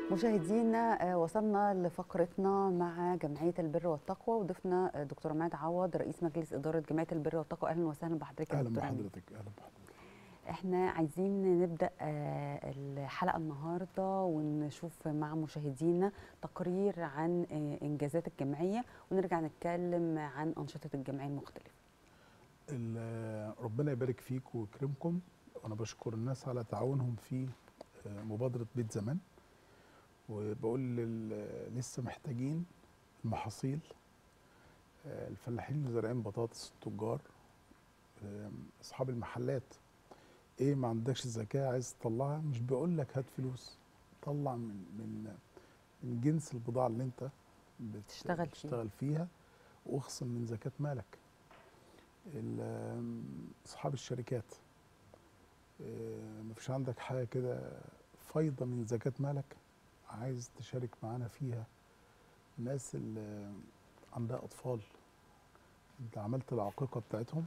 مشاهدينا آه، وصلنا لفقرتنا مع جمعيه البر والتقوى وضيفنا آه، دكتور عماد عوض رئيس مجلس اداره جمعيه البر والتقوى اهلا وسهلا بحضرتك يا اهلا دكتور عماد. بحضرتك اهلا بحضرتك احنا عايزين نبدا آه، الحلقه النهارده ونشوف مع مشاهدينا تقرير عن آه، انجازات الجمعيه ونرجع نتكلم عن انشطه الجمعيه المختلفه ال- ربنا يبارك فيك ويكرمكم وانا بشكر الناس على تعاونهم في آه، مبادره بيت زمان وبقول لل- لسه محتاجين المحاصيل آه، الفلاحين اللي زارعين بطاطس التجار آه، اصحاب المحلات ايه ما عندكش زكاه عايز تطلعها مش بقول لك هات فلوس طلع من من من جنس البضاعه اللي انت بت- تشتغل فيها. بتشتغل فيها واخصم من زكاه مالك ال- اصحاب الشركات آه، مفيش عندك حاجه كده فايضه من زكاه مالك عايز تشارك معانا فيها الناس اللي عندها اطفال انت عملت العقيقه بتاعتهم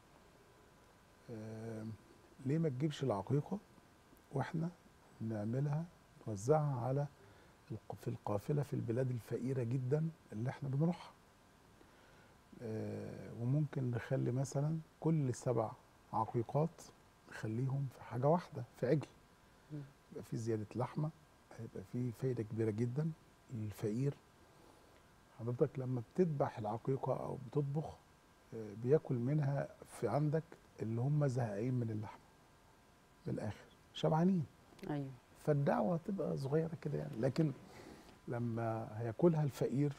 آه، ليه ما تجيبش العقيقه واحنا نعملها نوزعها على الق- في القافله في البلاد الفقيره جدا اللي احنا بنروحها آه، وممكن نخلي مثلا كل سبع عقيقات نخليهم في حاجه واحده في عجل مم. يبقى في زياده لحمه هيبقى في فايده كبيره جدا للفقير حضرتك لما بتذبح العقيقه او بتطبخ آه، بياكل منها في عندك اللي هم زهقانين من اللحمه من الاخر شبعانين ايوه فالدعوه هتبقى صغيره كده يعني لكن لما هياكلها الفقير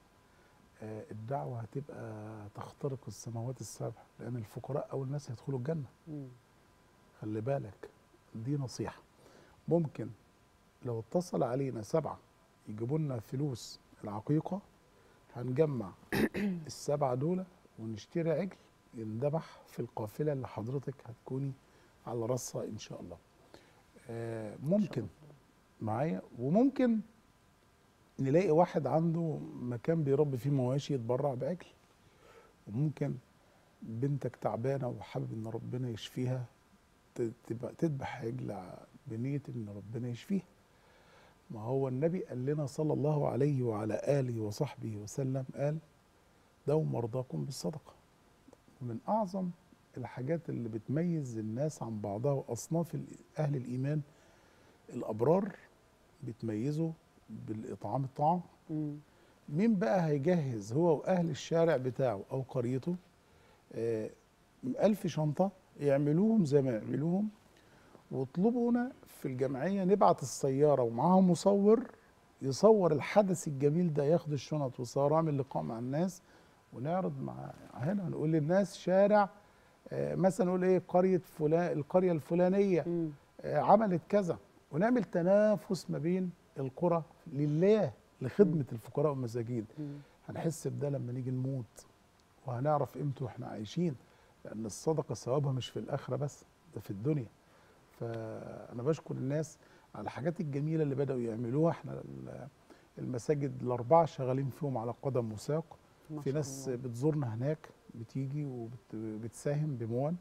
آه، الدعوه هتبقى تخترق السماوات السبع لان الفقراء اول ناس هيدخلوا الجنه مم. خلي بالك دي نصيحه ممكن لو اتصل علينا سبعه يجيبوا لنا فلوس العقيقه هنجمع السبعه دول ونشتري عجل يندبح في القافله اللي حضرتك هتكوني على راسها ان شاء الله آه، ممكن معايا وممكن نلاقي واحد عنده مكان بيربي فيه مواشي يتبرع بعجل وممكن بنتك تعبانه وحابب ان ربنا يشفيها ت- تبقى تذبح عجل ع- بنيه ان ربنا يشفيها ما هو النبي قال لنا صلى الله عليه وعلى اله وصحبه وسلم قال داووا مرضاكم بالصدقه ومن اعظم الحاجات اللي بتميز الناس عن بعضها واصناف ال- اهل الايمان الابرار بيتميزوا بالاطعام الطعام مم. مين بقى هيجهز هو واهل الشارع بتاعه او قريته آه، ألف شنطة يعملوهم زي ما يعملوهم واطلبونا في الجمعية نبعت السيارة ومعاهم مصور يصور الحدث الجميل ده ياخد الشنط ويصور يعمل لقاء مع الناس ونعرض مع هنا نقول للناس شارع آه، مثلا نقول ايه قرية فلان القرية الفلانية مم. آه، عملت كذا ونعمل تنافس ما بين القرى لله لخدمة الفقراء والمساكين مم. هنحس بده لما نيجي نموت وهنعرف قيمته واحنا عايشين لأن الصدقة ثوابها مش في الآخرة بس ده في الدنيا فأنا بشكر الناس على الحاجات الجميلة اللي بدأوا يعملوها احنا ال- المساجد الأربعة شغالين فيهم على قدم وساق ما في شاء ناس الله. بتزورنا هناك بتيجي وبتساهم بموان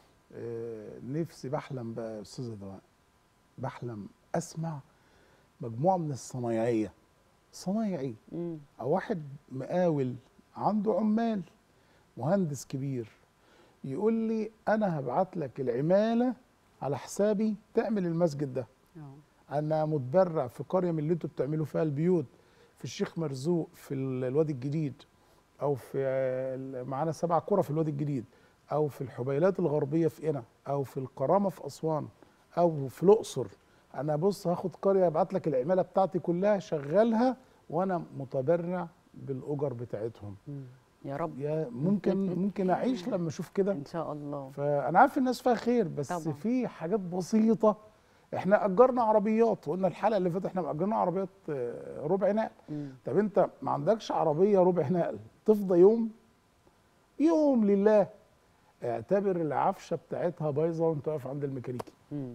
آه، نفسي بحلم بقى يا استاذه دواء بحلم اسمع مجموعه من الصنايعيه صنايعي مم. او واحد مقاول عنده عمال مهندس كبير يقول لي انا هبعت لك العماله على حسابي تعمل المسجد ده اه انا متبرع في قريه من اللي انتوا بتعملوا فيها البيوت في الشيخ مرزوق في ال- الوادي الجديد او في ال- معانا سبع قرى في الوادي الجديد او في الحبيلات الغربيه في قنا او في الكرامه في اسوان او في الاقصر انا بص هاخد قريه ابعت لك العماله بتاعتي كلها شغلها وانا متبرع بالاجر بتاعتهم مم. يا رب يا ممكن ممكن اعيش لما اشوف كده ان شاء الله فانا عارف الناس فيها خير بس طبعا. طبعا. في حاجات بسيطه احنا اجرنا عربيات وقلنا الحلقه اللي فاتت احنا اجرنا عربيات آه، ربع نقل مم. طب انت ما عندكش عربيه ربع نقل تفضى يوم يوم لله اعتبر العفشه بتاعتها بايظه وانت واقف عند الميكانيكي مم.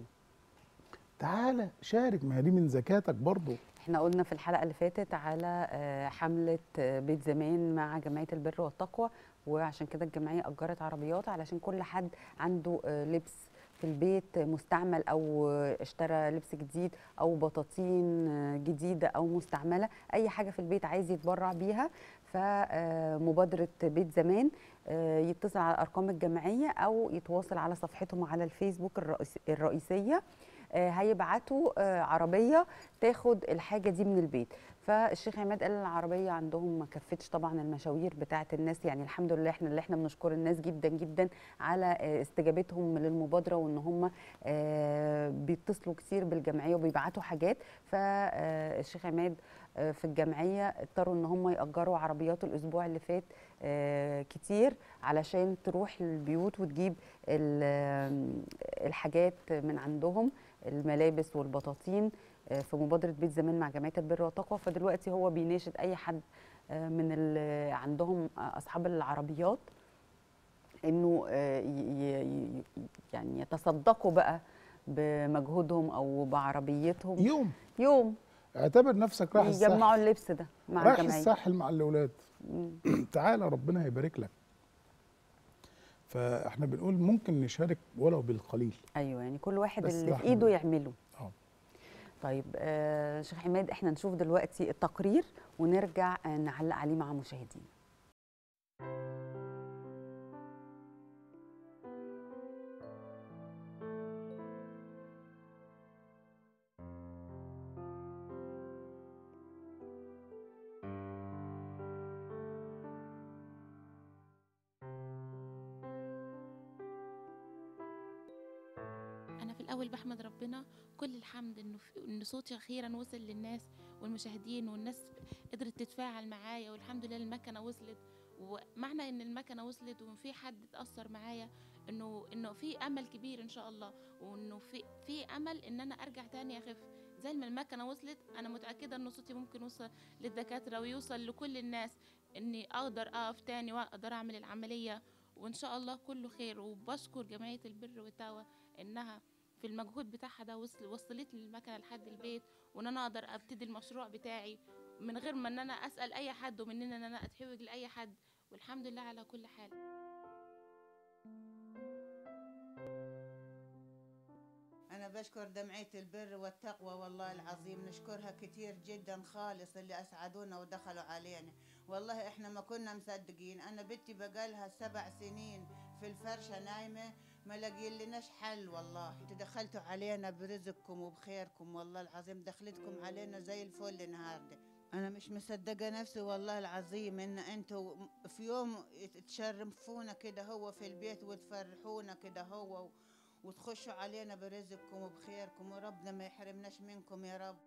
تعالى شارك ما هي دي من زكاتك برضو احنا قلنا في الحلقه اللي فاتت على آه، حمله آه، بيت زمان مع جمعيه البر والتقوى وعشان كده الجمعيه اجرت عربيات علشان كل حد عنده آه، لبس في البيت مستعمل او اشترى لبس جديد او بطاطين جديده او مستعمله اي حاجه في البيت عايز يتبرع بيها فمبادره بيت زمان آه، يتصل على الارقام الجمعيه او يتواصل على صفحتهم على الفيسبوك الرئيس- الرئيسيه آه، هيبعتوا آه، عربيه تاخد الحاجه دي من البيت فالشيخ عماد قال العربيه عندهم ما كفتش طبعا المشاوير بتاعه الناس يعني الحمد لله احنا اللي احنا بنشكر الناس جدا جدا على آه، استجابتهم للمبادره وان هم آه، بيتصلوا كتير بالجمعيه وبيبعتوا حاجات فالشيخ عماد آه، في الجمعيه اضطروا ان هم ياجروا عربيات الاسبوع اللي فات آه، كتير علشان تروح للبيوت وتجيب ال- آه، الحاجات من عندهم الملابس والبطاطين آه، في مبادره بيت زمان مع جمعيه البر والتقوى فدلوقتي هو بيناشد اي حد آه، من اللي عندهم آه، اصحاب العربيات انه آه، ي- ي- ي- يعني يتصدقوا بقى بمجهودهم او بعربيتهم يوم يوم اعتبر نفسك رايح الساحل يجمعوا اللبس ده مع رايح الجمعيه الساحل مع الاولاد مم. تعالى ربنا هيبارك لك فاحنا بنقول ممكن نشارك ولو بالقليل ايوه يعني كل واحد بس اللي في إحنا- ايده يعمله اه طيب آه شيخ عماد احنا نشوف دلوقتي التقرير ونرجع آه نعلق عليه مع مشاهدينا انا في الاول بحمد ربنا كل الحمد انه في ان صوتي اخيرا وصل للناس والمشاهدين والناس قدرت تتفاعل معايا والحمد لله المكنه وصلت ومعنى ان المكنه وصلت وفي حد اتاثر معايا انه انه في امل كبير ان شاء الله وانه في في امل ان انا ارجع تاني اخف زي ما المكنه وصلت انا متاكده ان صوتي ممكن يوصل للدكاتره ويوصل لكل الناس اني اقدر اقف تاني واقدر اعمل العمليه وان شاء الله كله خير وبشكر جمعيه البر والتقوى انها في المجهود بتاعها ده وصل وصلت لي المكنه لحد البيت وان انا اقدر ابتدي المشروع بتاعي من غير ما ان انا اسال اي حد ومن ان انا اتحوج لاي حد والحمد لله على كل حال أنا بشكر جمعية البر والتقوى والله العظيم نشكرها كتير جدا خالص اللي أسعدونا ودخلوا علينا والله إحنا ما كنا مصدقين أنا بنتي بقالها سبع سنين في الفرشة نايمة ما لاقيين لناش حل والله انتوا دخلتوا علينا برزقكم وبخيركم والله العظيم دخلتكم علينا زي الفل النهارده انا مش مصدقه نفسي والله العظيم ان انتوا في يوم تشرفونا كده هو في البيت وتفرحونا كده هو وتخشوا علينا برزقكم وبخيركم وربنا ما يحرمناش منكم يا رب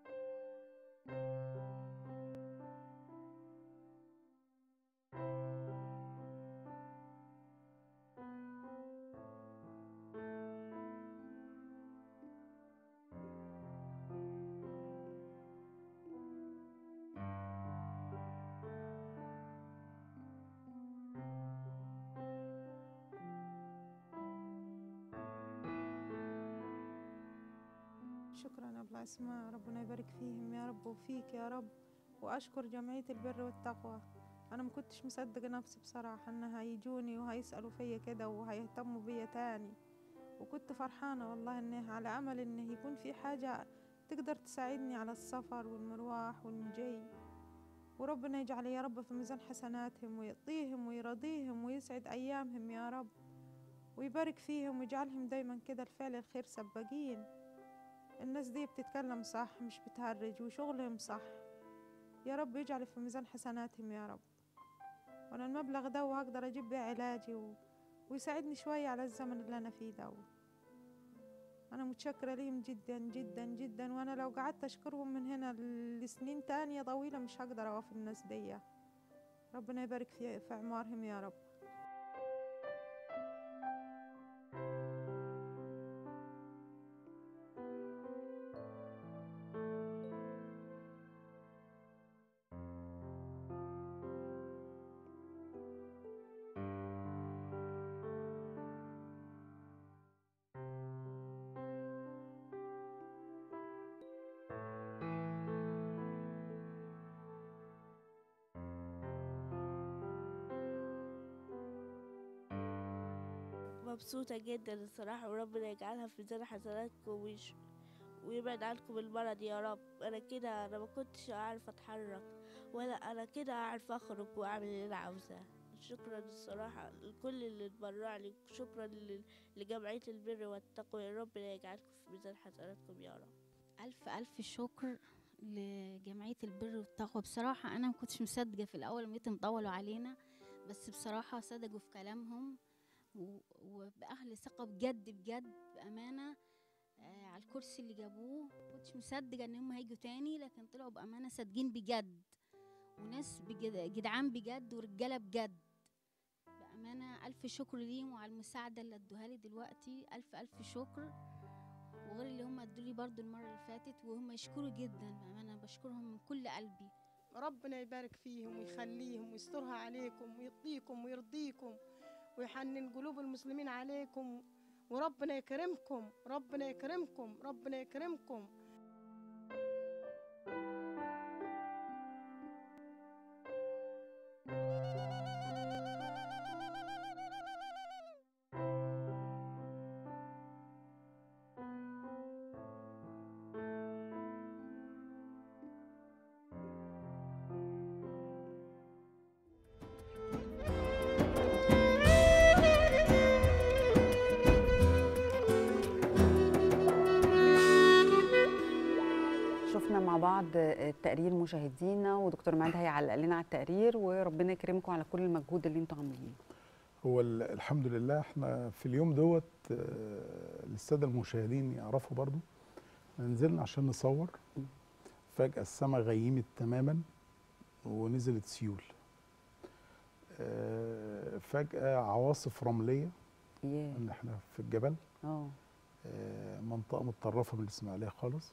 شكرا يا ابو اسماء ربنا يبارك فيهم يا رب وفيك يا رب واشكر جمعيه البر والتقوى انا ما كنتش مصدقه نفسي بصراحه ان هيجوني وهيسالوا فيا كده وهيهتموا بيا تاني وكنت فرحانه والله انه على امل انه يكون في حاجه تقدر تساعدني على السفر والمروح والمجي وربنا يجعل يا رب في ميزان حسناتهم ويعطيهم ويرضيهم ويسعد ايامهم يا رب ويبارك فيهم ويجعلهم دايما كده الفعل الخير سباقين الناس دي بتتكلم صح مش بتهرج وشغلهم صح يا رب يجعل في ميزان حسناتهم يا رب وانا المبلغ ده وهقدر اجيب بيه علاجي و... ويساعدني شوية على الزمن اللي انا فيه ده انا متشكرة ليهم جدا جدا جدا وانا لو قعدت اشكرهم من هنا لسنين تانية طويلة مش هقدر اوفي الناس دي ربنا يبارك في, في اعمارهم يا رب مبسوطة جدا الصراحة وربنا يجعلها في ميزان حسناتكم ويش ويبعد عنكم المرض يا رب أنا كده أنا ما كنتش أعرف أتحرك ولا أنا كده أعرف أخرج وأعمل اللي أنا عاوزاه شكرا الصراحة لكل اللي اتبرع لي شكرا لل- لجمعية البر والتقوى يا ربنا يجعلكم في ميزان حسناتكم يا رب ألف ألف شكر لجمعية البر والتقوى بصراحة أنا ما كنتش مصدقة في الأول لما لقيتهم طولوا علينا بس بصراحة صدقوا في كلامهم و- وبأهل ثقة بجد بجد بأمانة آه على الكرسي اللي جابوه كنتش مصدقة إن هم هيجوا تاني لكن طلعوا بأمانة صادقين بجد وناس بجد جدعان بجد ورجالة بجد بأمانة ألف شكر ليهم وعلى المساعدة اللي ادوها لي دلوقتي ألف ألف شكر وغير اللي هم ادولي برضو المرة اللي فاتت وهم يشكروا جدا أنا بشكرهم من كل قلبي ربنا يبارك فيهم ويخليهم ويسترها عليكم ويرضيكم ويرضيكم ويحنن قلوب المسلمين عليكم وربنا يكرمكم ربنا يكرمكم ربنا يكرمكم شفنا مع بعض التقرير مشاهدينا ودكتور مهد هيعلق لنا على التقرير وربنا يكرمكم على كل المجهود اللي انتم عاملينه هو ال- الحمد لله احنا في اليوم دوت آه، للساده المشاهدين يعرفوا برضو نزلنا عشان نصور فجأة السماء غيمت تماما ونزلت سيول آه، فجأة عواصف رملية ياه ان احنا في الجبل اه آه، منطقة متطرفة من الإسماعيلية خالص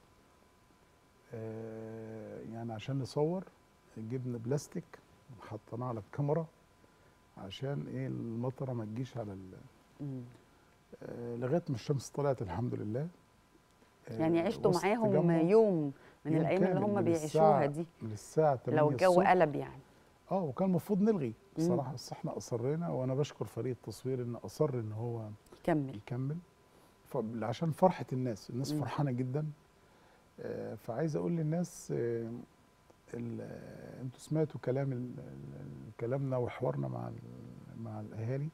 آه، يعني عشان نصور جبنا بلاستيك حطيناه على الكاميرا عشان ايه المطره ما تجيش على ال- مم. آه، لغايه ما الشمس طلعت الحمد لله آه، يعني عشتوا وسط معاهم تجمع يوم من يوم الايام اللي كامل هم من بيعيشوها الساعة- دي من الساعه 8 لو الجو الصبح. قلب يعني اه وكان المفروض نلغي مم. بصراحه بس احنا اصرينا وانا بشكر فريق التصوير ان اصر ان هو كمل يكمل ف- عشان فرحه الناس الناس مم. فرحانه جدا آه، فعايز اقول للناس آه، ال- آه، انتوا سمعتوا كلام ال- ال- كلامنا وحوارنا مع ال- مع الاهالي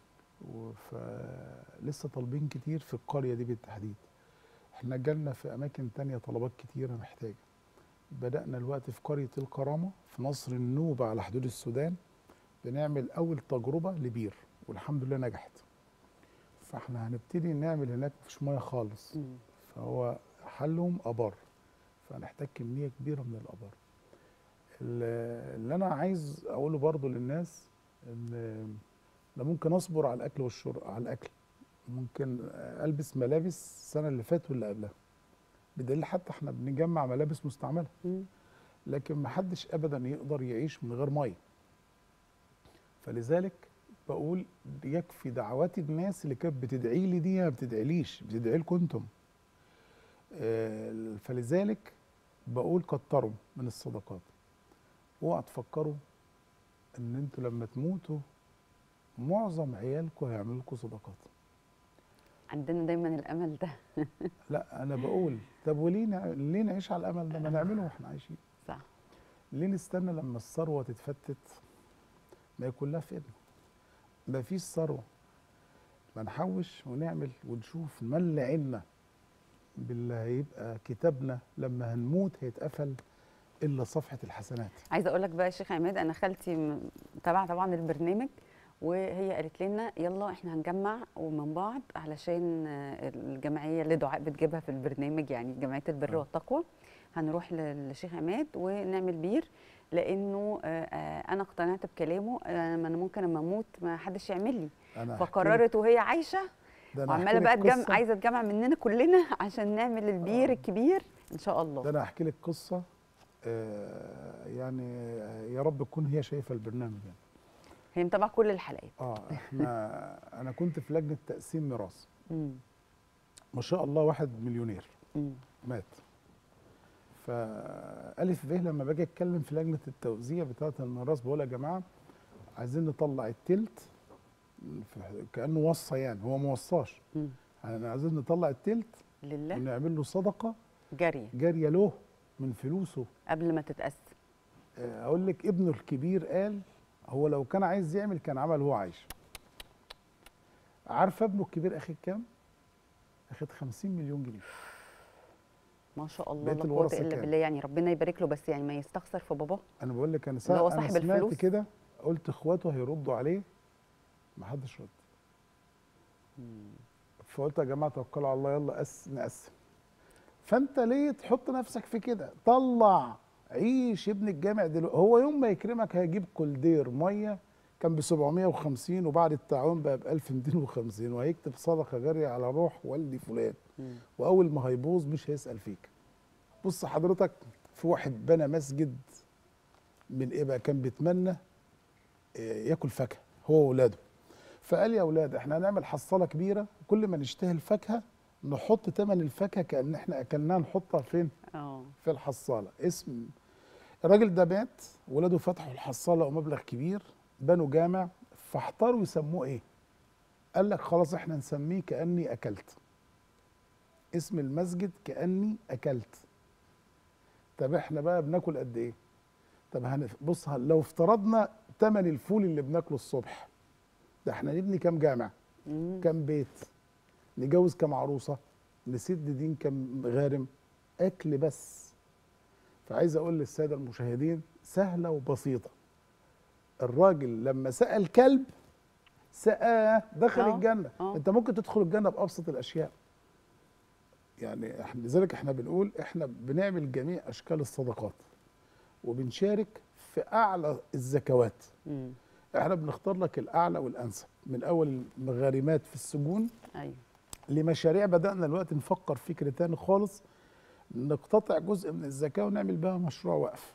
فلسه طالبين كتير في القريه دي بالتحديد احنا جالنا في اماكن تانية طلبات كتيره محتاجه بدانا الوقت في قريه الكرامه في نصر النوبه على حدود السودان بنعمل اول تجربه لبير والحمد لله نجحت فاحنا هنبتدي نعمل هناك مفيش ميه خالص مم. فهو حلهم ابار فهنحتاج كميه كبيره من الابار ال- اللي انا عايز اقوله برضو للناس ان انا ممكن اصبر على الاكل والشرب على الاكل ممكن البس ملابس السنه اللي فاتت واللي قبلها بدليل حتى احنا بنجمع ملابس مستعمله مم. لكن ما حدش ابدا يقدر يعيش من غير ميه فلذلك بقول يكفي دعوات الناس اللي كانت بتدعي لي دي ما بتدعيليش بتدعي لكم انتم آه، فلذلك بقول كتروا من الصدقات اوعى تفكروا ان انتوا لما تموتوا معظم عيالكم هيعملوا لكم صدقات عندنا دايما الامل ده لا انا بقول طب وليه نع- ليه نعيش على الامل ده ما نعمله واحنا عايشين صح ليه نستنى لما الثروه تتفتت ما يكون لها في ايدنا ما فيش ثروه ما نحوش ونعمل ونشوف نملي عيننا باللي هيبقى كتابنا لما هنموت هيتقفل الا صفحه الحسنات عايزه اقول لك بقى يا شيخ عماد انا خالتي م- متابعه طبعا البرنامج وهي قالت لنا يلا احنا هنجمع ومن بعض علشان آه، الجمعيه اللي دعاء بتجيبها في البرنامج يعني جمعيه البر آه. والتقوى هنروح للشيخ عماد ونعمل بير لانه آه، آه، انا اقتنعت بكلامه آه، ما انا ممكن اما اموت ما حدش يعمل لي انا هحكي لك- فقررت وهي عايشه ده أنا وعماله هحكي بقى لك تجمع قصة- عايزه تجمع مننا كلنا عشان نعمل البير آه. الكبير ان شاء الله ده انا هحكي لك قصه آه، يعني آه، يا رب تكون هي شايفه البرنامج يعني. هي متابعه كل الحلقات اه احنا انا كنت في لجنه تقسيم ميراث مم. ما شاء الله واحد مليونير مم. مات فألف به لما باجي اتكلم في لجنه التوزيع بتاعه الميراث بقول يا جماعه عايزين نطلع التلت في- كانه وصى يعني هو ما وصاش مم. احنا عايزين نطلع التلت لله ونعمل له صدقه جري جاريه له من فلوسه قبل ما تتقسم آه، اقول لك ابنه الكبير قال هو لو كان عايز يعمل كان عمل وهو عايش عارفه ابنه الكبير اخد كام اخد 50 مليون جنيه ما شاء الله بقيت لا قوه الورثة الا كام؟ بالله يعني ربنا يبارك له بس يعني ما يستخسر في باباه انا بقول لك انا اللي هو ساعة انا صاحب سمعت الفلوس؟ كده قلت اخواته هيردوا عليه ما حدش رد فقلت يا جماعه توكلوا على الله يلا أس نقسم فانت ليه تحط نفسك في كده طلع عيش ابن الجامع دلوقتي هو يوم ما يكرمك هيجيب كولدير ميه كان ب 750 وبعد التعاون بقى ب 1250 وهيكتب صدقه جاريه على روح والدي فلان مم. واول ما هيبوظ مش هيسال فيك بص حضرتك في واحد بنى مسجد من ايه بقى كان بيتمنى آه، ياكل فاكهه هو واولاده فقال يا اولاد احنا هنعمل حصاله كبيره كل ما نشتهي الفاكهه نحط ثمن الفاكهه كان احنا اكلناها نحطها فين اه في الحصاله اسم الراجل ده مات ولاده فتحوا الحصاله ومبلغ كبير بنوا جامع فاحتاروا يسموه ايه قال لك خلاص احنا نسميه كاني اكلت اسم المسجد كاني اكلت طب احنا بقى بناكل قد ايه طب هنف... بص ه- لو افترضنا تمن الفول اللي بناكله الصبح ده احنا نبني كام جامع مم. كام بيت نجوز كام عروسه نسد دين كام غارم اكل بس فعايز اقول للساده المشاهدين سهله وبسيطه الراجل لما سقى الكلب سقاه دخل آه، الجنه آه. انت ممكن تدخل الجنه بابسط الاشياء يعني احنا لذلك احنا بنقول احنا بنعمل جميع اشكال الصدقات وبنشارك في اعلى الزكوات مم. احنا بنختار لك الاعلى والانسب من اول المغارمات في السجون ايوه لمشاريع بدانا دلوقتي نفكر فكر تاني خالص نقتطع جزء من الزكاه ونعمل بها مشروع وقف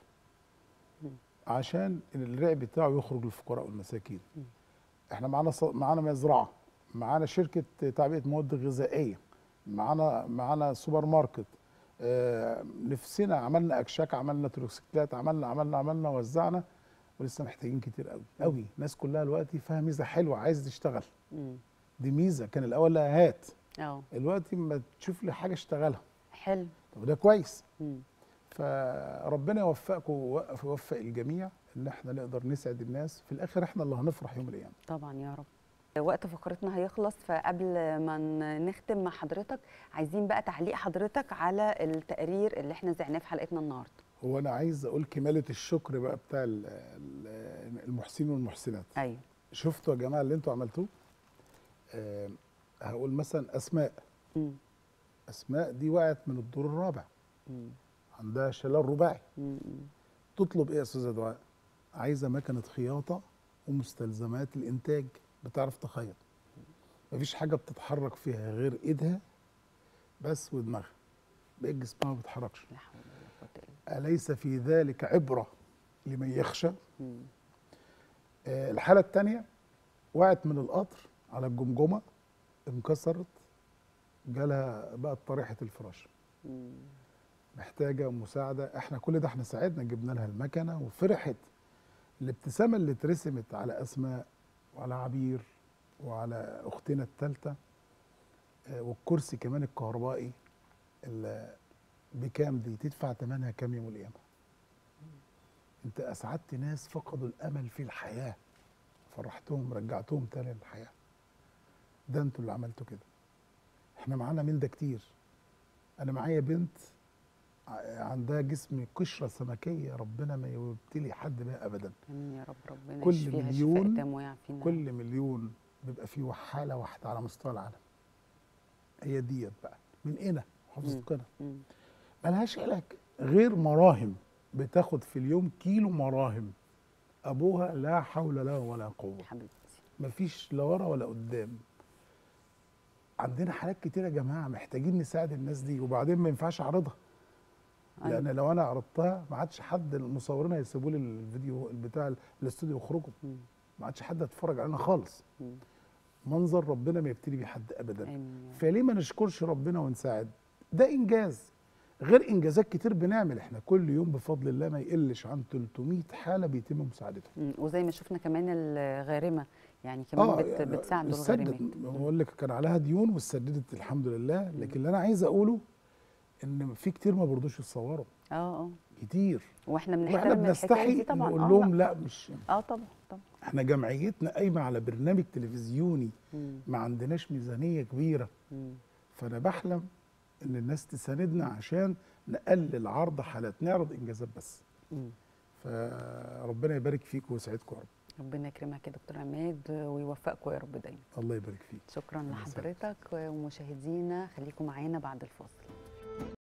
عشان الرع بتاعه يخرج للفقراء والمساكين احنا معانا ص... معانا مزرعه معانا شركه تعبئه مواد غذائيه معانا معانا سوبر ماركت آه نفسنا عملنا اكشاك عملنا تروكسيكلات عملنا عملنا عملنا وزعنا ولسه محتاجين كتير قوي قوي الناس كلها دلوقتي فيها ميزه حلوه عايز تشتغل مم. دي ميزه كان الاول لا هات اه دلوقتي ما تشوف لي حاجه اشتغلها حلو طب ده كويس مم. فربنا يوفقكم ويوفق يوفق الجميع ان احنا نقدر نسعد الناس في الاخر احنا اللي هنفرح يوم الايام طبعا يا رب وقت فقرتنا هيخلص فقبل ما ن- نختم مع حضرتك عايزين بقى تعليق حضرتك على التقرير اللي احنا زعناه في حلقتنا النهارده هو انا عايز اقول كماله الشكر بقى بتاع ال- ال- المحسنين والمحسنات ايوه شفتوا يا جماعه اللي انتوا عملتوه آه هقول مثلا اسماء مم. اسماء دي وقعت من الدور الرابع مم. عندها شلال رباعي مم. تطلب ايه يا استاذه دعاء عايزه مكنه خياطه ومستلزمات الانتاج بتعرف تخيط مفيش حاجه بتتحرك فيها غير ايدها بس ودماغها بقيت جسمها ما بيتحركش لا حول ولا قوه الا اليس في ذلك عبره لمن يخشى بالله آه، الحاله الثانيه وقعت من القطر على الجمجمه انكسرت جالها بقت طريحه الفراش مم. محتاجه مساعده احنا كل ده احنا ساعدنا جبنا لها المكنه وفرحت الابتسامه اللي اترسمت على اسماء وعلى عبير وعلى اختنا الثالثه والكرسي كمان الكهربائي اللي بكام دي تدفع ثمنها كام يوم القيامه انت اسعدت ناس فقدوا الامل في الحياه فرحتهم رجعتهم تاني للحياه ده انتوا اللي عملتوا كده احنا معانا من ده كتير انا معايا بنت ع- عندها جسم قشره سمكيه ربنا ما يبتلي حد بها ابدا امين يا رب ربنا كل يشفيها شفاء مليون- تام ويعافينا كل مليون بيبقى فيه حاله واحده على مستوى العالم هي ديت بقى من هنا محافظه مم. قنا مم. ملهاش علاج غير مراهم بتاخد في اليوم كيلو مراهم ابوها لا حول له ولا قوه حبيبتي مفيش لا ورا ولا قدام عندنا حالات كتير يا جماعه محتاجين نساعد الناس دي وبعدين ما ينفعش اعرضها أيوة. لان لو انا عرضتها ما عادش حد المصورين هيسيبوا لي الفيديو بتاع الاستوديو يخرجوا مم. ما عادش حد هيتفرج علينا خالص مم. منظر ربنا ما يبتلي بيه حد ابدا امين يا رب. فليه ما نشكرش ربنا ونساعد ده انجاز غير انجازات كتير بنعمل احنا كل يوم بفضل الله ما يقلش عن 300 حاله بيتم مساعدتهم مم. وزي ما شفنا كمان الغارمه يعني كمان بت بتساعدوا بتسدد. الغارمات بقول لك كان عليها ديون وسددت الحمد لله لكن اللي انا عايز اقوله ان في كتير ما برضوش يتصوروا اه اه كتير واحنا واحنا بنحترم الحكايه بنستحي دي طبعا نقول اه لهم لا. لا مش اه طبعا طبعا احنا جمعيتنا قايمه على برنامج تلفزيوني مم. ما عندناش ميزانيه كبيره مم. فانا بحلم ان الناس تساندنا عشان نقلل عرض حالات نعرض انجازات بس مم. فربنا يبارك فيك ويسعدكم يا رب ربنا يكرمك يا دكتور عماد ويوفقكم يا رب دايما الله يبارك فيك شكرا الله يسعدك. لحضرتك ومشاهدينا خليكم معانا بعد الفاصل